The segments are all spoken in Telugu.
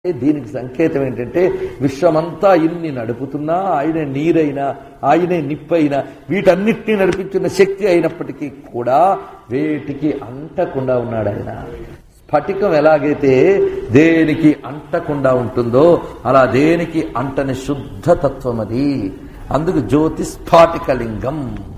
దీనికి సంకేతం ఏంటంటే విశ్వమంతా ఇన్ని నడుపుతున్నా ఆయనే నీరైనా ఆయనే నిప్పైనా వీటన్నిటినీ నడిపించిన శక్తి అయినప్పటికీ కూడా వేటికి అంటకుండా ఉన్నాడు ఆయన స్ఫటికం ఎలాగైతే దేనికి అంటకుండా ఉంటుందో అలా దేనికి అంటని శుద్ధ తత్వం అది అందుకు జ్యోతి స్ఫాటికలింగం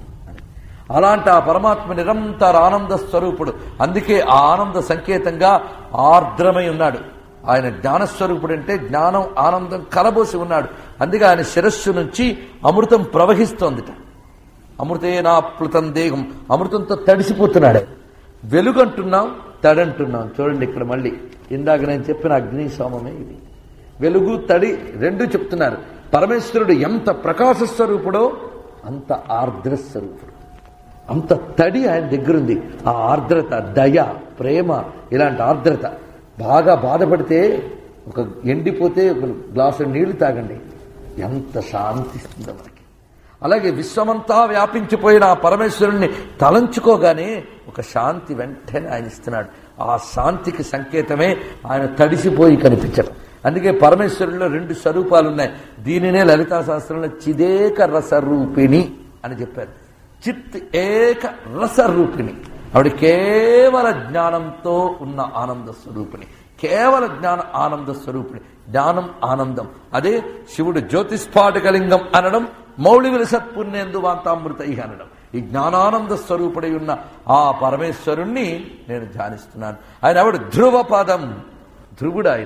అలాంటి ఆ పరమాత్మ నిరంతర ఆనంద స్వరూపుడు అందుకే ఆ ఆనంద సంకేతంగా ఆర్ద్రమై ఉన్నాడు ఆయన జ్ఞానస్వరూపుడు అంటే జ్ఞానం ఆనందం కలబోసి ఉన్నాడు అందుకే ఆయన శిరస్సు నుంచి అమృతం ప్రవహిస్తోందిట అమృతే నాప్లుతం దేహం అమృతంతో తడిసిపోతున్నాడు ఆయన. వెలుగంటున్నాం తడంటున్నాం చూడండి ఇక్కడ మళ్ళీ ఇందాక నేను చెప్పిన అగ్ని సోమమే ఇది వెలుగు తడి రెండు చెప్తున్నారు పరమేశ్వరుడు ఎంత ప్రకాశ స్వరూపుడో అంత ఆర్ద్ర స్వరూపుడు అంత తడి ఆయన దగ్గరుంది ఆ ఆర్ద్రత దయ ప్రేమ ఇలాంటి ఆర్ద్రత బాగా బాధపడితే ఒక ఎండిపోతే ఒక గ్లాసు నీళ్లు తాగండి ఎంత శాంతి ఇస్తుందో మనకి అలాగే విశ్వమంతా వ్యాపించిపోయిన ఆ పరమేశ్వరుణ్ణి తలంచుకోగానే ఒక శాంతి వెంటనే ఆయన ఇస్తున్నాడు ఆ శాంతికి సంకేతమే ఆయన తడిసిపోయి కనిపించడం అందుకే పరమేశ్వరుల్లో రెండు స్వరూపాలు ఉన్నాయి దీనినే లలితా శాస్త్రంలో చిదేక రసరూపిణి అని చెప్పారు చిత్ ఏక రసరూపిణి ఆవిడ కేవల జ్ఞానంతో ఉన్న ఆనంద స్వరూపిణి కేవల జ్ఞాన ఆనంద స్వరూపిణి జ్ఞానం ఆనందం అదే శివుడు జ్యోతిస్ఫాటకలింగం అనడం మౌళి విలసత్పుణ్యేందు వాంతామృత అనడం ఈ జ్ఞానానంద స్వరూపుడై ఉన్న ఆ పరమేశ్వరుణ్ణి నేను ధ్యానిస్తున్నాను ఆయన ఆవిడ ధ్రువ పదం ధ్రువుడు ఆయన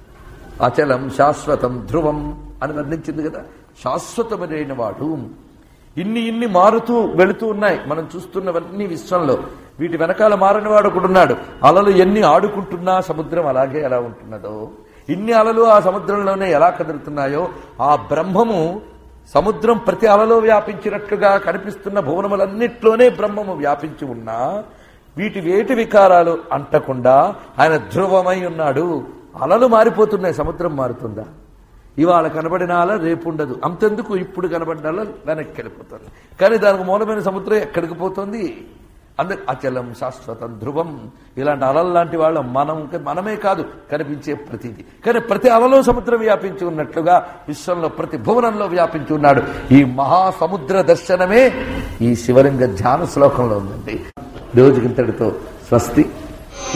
అచలం శాశ్వతం ధ్రువం అని వర్ణించింది కదా శాశ్వతమైన వాడు ఇన్ని ఇన్ని మారుతూ వెళుతూ ఉన్నాయి మనం చూస్తున్నవన్నీ విశ్వంలో వీటి వెనకాల మారని వాడు ఒకడున్నాడు అలలు ఎన్ని ఆడుకుంటున్నా సముద్రం అలాగే ఎలా ఉంటున్నదో ఇన్ని అలలు ఆ సముద్రంలోనే ఎలా కదులుతున్నాయో ఆ బ్రహ్మము సముద్రం ప్రతి అలలో వ్యాపించినట్లుగా కనిపిస్తున్న భువనములన్నిట్లోనే బ్రహ్మము వ్యాపించి ఉన్నా వీటి వేటి వికారాలు అంటకుండా ఆయన ధ్రువమై ఉన్నాడు అలలు మారిపోతున్నాయి సముద్రం మారుతుందా ఇవాళ కనబడిన అల రేపు ఉండదు అంతెందుకు ఇప్పుడు కనబడిన అల వెనక్కి వెళ్ళిపోతుంది కానీ దానికి మూలమైన సముద్రం ఎక్కడికి పోతుంది అందుకు అచలం శాశ్వతం ధ్రువం ఇలాంటి అలలు లాంటి వాళ్ళం మనం మనమే కాదు కనిపించే ప్రతిది కానీ ప్రతి అలలో సముద్రం వ్యాపించి ఉన్నట్లుగా విశ్వంలో ప్రతి భువనంలో వ్యాపించి ఉన్నాడు ఈ మహాసముద్ర దర్శనమే ఈ శివలింగ ధ్యాన శ్లోకంలో ఉందండి రోజుకింతటితో స్వస్తి